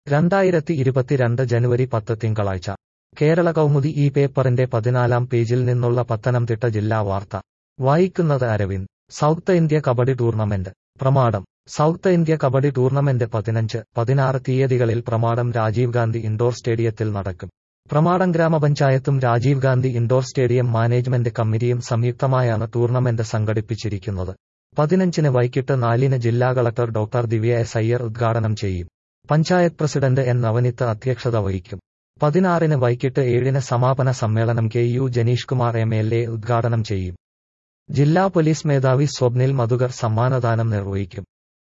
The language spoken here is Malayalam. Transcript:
രണ്ടായിരത്തി ഇരുപത്തിരണ്ട് ജനുവരി പത്ത് തിങ്കളാഴ്ച കേരള കൗമുദി ഈ പേപ്പറിന്റെ പതിനാലാം പേജിൽ നിന്നുള്ള പത്തനംതിട്ട ജില്ലാ വാർത്ത വായിക്കുന്നത് Aravind south India kabaddi tournament Pramadam south India kabaddi tournament പതിനഞ്ച് പതിനാറ് തീയതികളിൽ പ്രമാടം രാജീവ് ഗാന്ധി ഇൻഡോർ സ്റ്റേഡിയത്തിൽ നടക്കും പ്രമാടം ഗ്രാമപഞ്ചായത്തും Rajiv Gandhi indoor stadium management കമ്മിറ്റിയും സംയുക്തമായാണ് ടൂർണമെന്റ് സംഘടിപ്പിച്ചിരിക്കുന്നത് പതിനഞ്ചിന് വൈകിട്ട് നാലിന് ജില്ലാ collector doctor Divya S Iyer ഉദ്ഘാടനം ചെയ്യും പഞ്ചായത്ത് പ്രസിഡന്റ് എൻ നവനിത്ത് അധ്യക്ഷത വഹിക്കും പതിനാറിന് വൈകിട്ട് ഏഴിന് സമാപന സമ്മേളനം K U Janeesh Kumar M L A ഉദ്ഘാടനം ചെയ്യും ജില്ലാ പോലീസ് മേധാവി സ്വപ്നിൽ മധുകർ സമ്മാനദാനം നിർവഹിക്കും